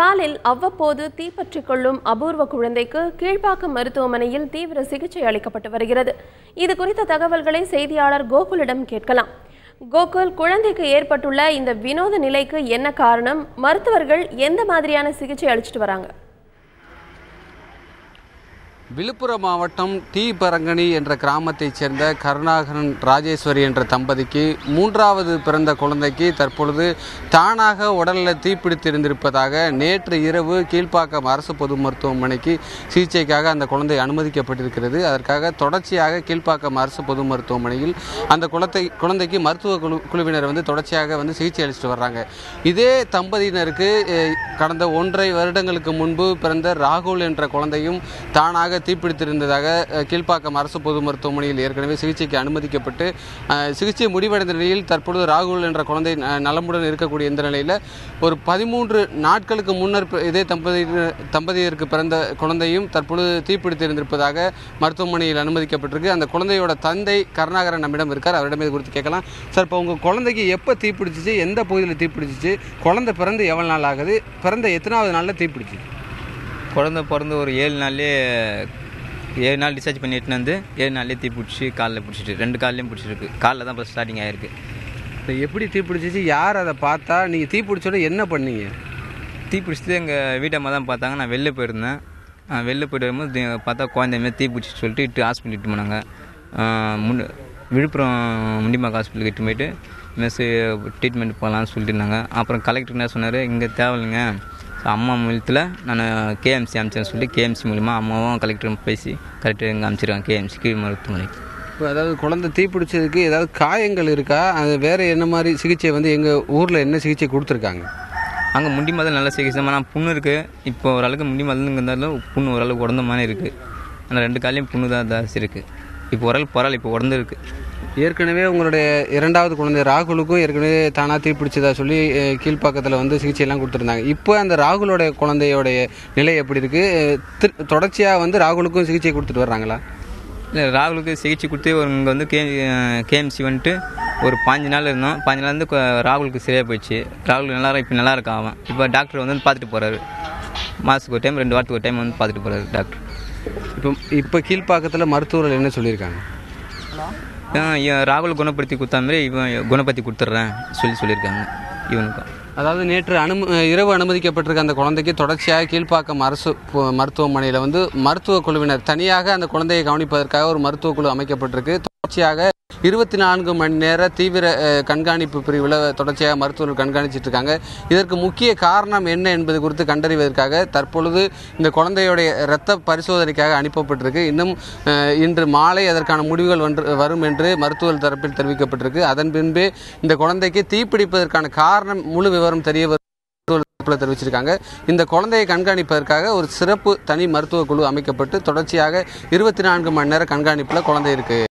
காலில் அவ்வப்போது தீப்பற்றிக் கொள்ளும் அபூர்வ குழந்தைக்கு கீழ்ப்பாக்கம் மருத்துவமனையில் தீவிர சிகிச்சை அளிக்கப்பட்டு வருகிறது இது குறித்த தகவல்களை செய்தியாளர் கோகுலிடம் கேட்கலாம் கோகுல் குழந்தைக்கு ஏற்பட்டுள்ள இந்த வினோத நிலைக்கு என்ன காரணம் மருத்துவர்கள் எந்த மாதிரியான சிகிச்சை அளிச்சிட்டு வராங்க விழுப்புரம் மாவட்டம் டி பரங்கனி என்ற கிராமத்தைச் சேர்ந்த கருணாகரன் ராஜேஸ்வரி என்ற தம்பதிக்கு மூன்றாவது பிறந்த குழந்தைக்கு தற்பொழுது தானாக உடலில் தீப்பிடித்திருந்திருப்பதாக நேற்று இரவு கீழ்ப்பாக்கம் அரசு பொது மருத்துவமனைக்கு சிகிச்சைக்காக அந்த குழந்தை அனுமதிக்கப்பட்டிருக்கிறது அதற்காக தொடர்ச்சியாக கீழ்ப்பாக்கம் அரசு பொது மருத்துவமனையில் அந்த குழந்தை குழந்தைக்கு மருத்துவ குழு குழுவினர் வந்து தொடர்ச்சியாக வந்து சிகிச்சை அளிச்சுட்டு வர்றாங்க இதே தம்பதியினருக்கு அஹ், கடந்த ஒன்றரை வருடங்களுக்கு முன்பு பிறந்த ராகுல் என்ற குழந்தையும் தானாக தீப்பிடித்திருந்ததாக அஹ், கீழ்ப்பாக்கம் அரசு பொது மருத்துவமனையில் ஏற்கனவே சிகிச்சைக்கு அனுமதிக்கப்பட்டு அஹ், சிகிச்சை முடிவடைந்த நிலையில் தற்பொழுது ராகுல் என்ற குழந்தை அஹ், நலமுடன் இருக்கக்கூடிய இந்த நிலையில் ஒரு பதிமூன்று நாட்களுக்கு முன்னர் பி- இதே தம்பதியினர் தம்பதியருக்கு பிறந்த குழந்தையும் தற்பொழுது தீப்பிடித்திருந்திருப்பதாக மருத்துவமனையில் அனுமதிக்கப்பட்டிருக்கு அந்த குழந்தையோட தந்தை கருணாகரன் நம்மிடம் இருக்கார் அவரிடம் இது குறித்து கேட்கலாம் சார் இப்போ உங்கள் குழந்தைக்கு எப்போ தீப்பிடிச்சிச்சு எந்த பகுதியில் தீப்பிடிச்சிச்சு குழந்தை பிறந்து எவ்வளோ நாள் ஆகுது பிறந்த எத்தனாவது நாளில் தீப்பிடிச்சிச்சு குழந்த பிறந்து ஒரு ஏழு நாள்லேயே ஏழு நாள் டிஸ்சார்ஜ் பண்ணி எட்டுன்னு வந்து ஏழு நாள்லேயே தீ பிடிச்சி காலில் பிடிச்சிட்டு ரெண்டு கால்லையும் பிடிச்சிருக்கு காலில் தான் ஃபஸ்ட் ஸ்டார்டிங் ஆயிருக்கு இப்போ எப்படி தீப்பிடிச்சிச்சு யார் அதை பார்த்தா நீங்கள் தீப்பிடிச்சோட என்ன பண்ணீங்க தீ பிடிச்சது எங்கள் வீட்டம்மா தான் பார்த்தாங்க நான் வெளில போயிருந்தேன் ஆஹ் வெளில போயிட்டு வரும்போது தி- பார்த்தா குழந்தை மாதிரி தீ பிடிச்சி சொல்லிட்டு இட்டு ஹாஸ்பிட்டல் இட்டு போனாங்க ஆஹ் முன் விழுப்புரம் முண்டிமாக் ஹாஸ்பிட்டலுக்கு இட்டு போயிட்டு மெஸ்ஸு ட்ரீட்மெண்ட் போகலான்னு சொல்லிட்டு இருந்தாங்க அப்புறம் கலெக்டர் என்ன சொன்னார் இங்கே தேவையில்லைங்க ஸோ அம்மா மூலத்தில் நான் கேஎம்சி அமிச்சேன்னு சொல்லி கேஎம்சி மூலிமா அம்மாவும் கலெக்டரும் பேசி கலெக்டர் இங்கே அனுப்பிச்சிருக்காங்க கேஎம்சி கீழ் மருத்துவமனைக்கு இப்போ அதாவது குழந்தை தீப்பிடிச்சதுக்கு ஏதாவது காயங்கள் இருக்கா அது வேறு என்ன மாதிரி சிகிச்சை வந்து எங்கள் ஊரில் என்ன சிகிச்சை கொடுத்துருக்காங்க அங்கே முண்டி மதல் நல்ல சிகிச்சை ஆனால் புண்ணு இருக்குது இப்போ ஓரளவுக்கு முண்டி மதலுங்கிறதாலும் புண்ணு ஓரளவுக்கு உடந்த மாதிரி இருக்குது ஆனால் ரெண்டு காலையும் புண்ணு தான் ஜாஸ்தி இருக்குது இப்போ ஓரளவுக்கு பரவாயில்ல இப்போ உடந்து இருக்கு ஏற்கனவே உங்களுடைய இரண்டாவது குழந்தை ராகுலுக்கும் ஏற்கனவே தானாக தீப்பிடிச்சதா சொல்லி அஹ், கீழ்ப்பாக்கத்தில் வந்து சிகிச்சையெல்லாம் கொடுத்துருந்தாங்க இப்போ அந்த ராகுலோட குழந்தையோடைய நிலை எப்படி இருக்குது தொடர்ச்சியாக வந்து ராகுலுக்கும் சிகிச்சை கொடுத்துட்டு வர்றாங்களா இல்லை ராகுலுக்கு சிகிச்சை கொடுத்து ஒரு இங்கே வந்து கே கேஎம்சி வந்துட்டு ஒரு பாஞ்சு நாள் இருந்தோம் பாஞ்சு நாள் வந்து கொ- ராகுலுக்கு சரியாக போயிடுச்சு ராகுல் நல்லா இப்போ நல்லா இருக்கான் அவன் இப்போ டாக்டர் வந்து பார்த்துட்டு போகிறாரு மாதத்துக்கு ஒரு டைம் ரெண்டு வாரத்துக்கு ஒரு டைம் வந்து பார்த்துட்டு போகிறாரு டாக்டர் இப்போ இப்போ கீழ்ப்பாக்கத்தில் மருத்துவர்கள் என்ன சொல்லியிருக்காங்க ஆஹ் இவன் ராகுல் குணப்படுத்தி கொடுத்தா மாதிரி இவன் குணப்படுத்தி கொடுத்துட்றேன் சொல்லி சொல்லியிருக்காங்க இவனுக்கும் அதாவது நேற்று அனும இரவு அனுமதிக்கப்பட்டிருக்க அந்த குழந்தைக்கு தொடர்ச்சியாக கீழ்ப்பாக்கம் அரசு பு- மருத்துவமனையில் வந்து மருத்துவ குழுவினர் தனியாக அந்த குழந்தையை கவனிப்பதற்காக ஒரு மருத்துவ குழு அமைக்கப்பட்டிருக்கு தொடர்ச்சியாக இருபத்தி நான்கு மணி நேர தீவிர அஹ், கண்காணிப்பு பிரிவில் தொடர்ச்சியாக மருத்துவர்கள் கண்காணிச்சிட்டு இருக்காங்க இதற்கு முக்கிய காரணம் என்ன என்பது குறித்து கண்டறிவதற்காக தற்பொழுது இந்த குழந்தையுடைய இரத்த பரிசோதனைக்காக அனுப்பப்பட்டிருக்கு இன்னும் அஹ், இன்று மாலை அதற்கான முடிவுகள் வந்து வரும் என்று மருத்துவர் தரப்பில் தெரிவிக்கப்பட்டிருக்கு அதன் பின்பே இந்த குழந்தைக்கு தீப்பிடிப்பதற்கான காரணம் முழு விவரம் தெரிய வரும் தரப்புல தெரிவிச்சிருக்காங்க இந்த குழந்தையை கண்காணிப்பதற்காக ஒரு சிறப்பு தனி மருத்துவ குழு அமைக்கப்பட்டு தொடர்ச்சியாக இருபத்தி நான்கு மணி நேர கண்காணிப்பில் குழந்தை இருக்கு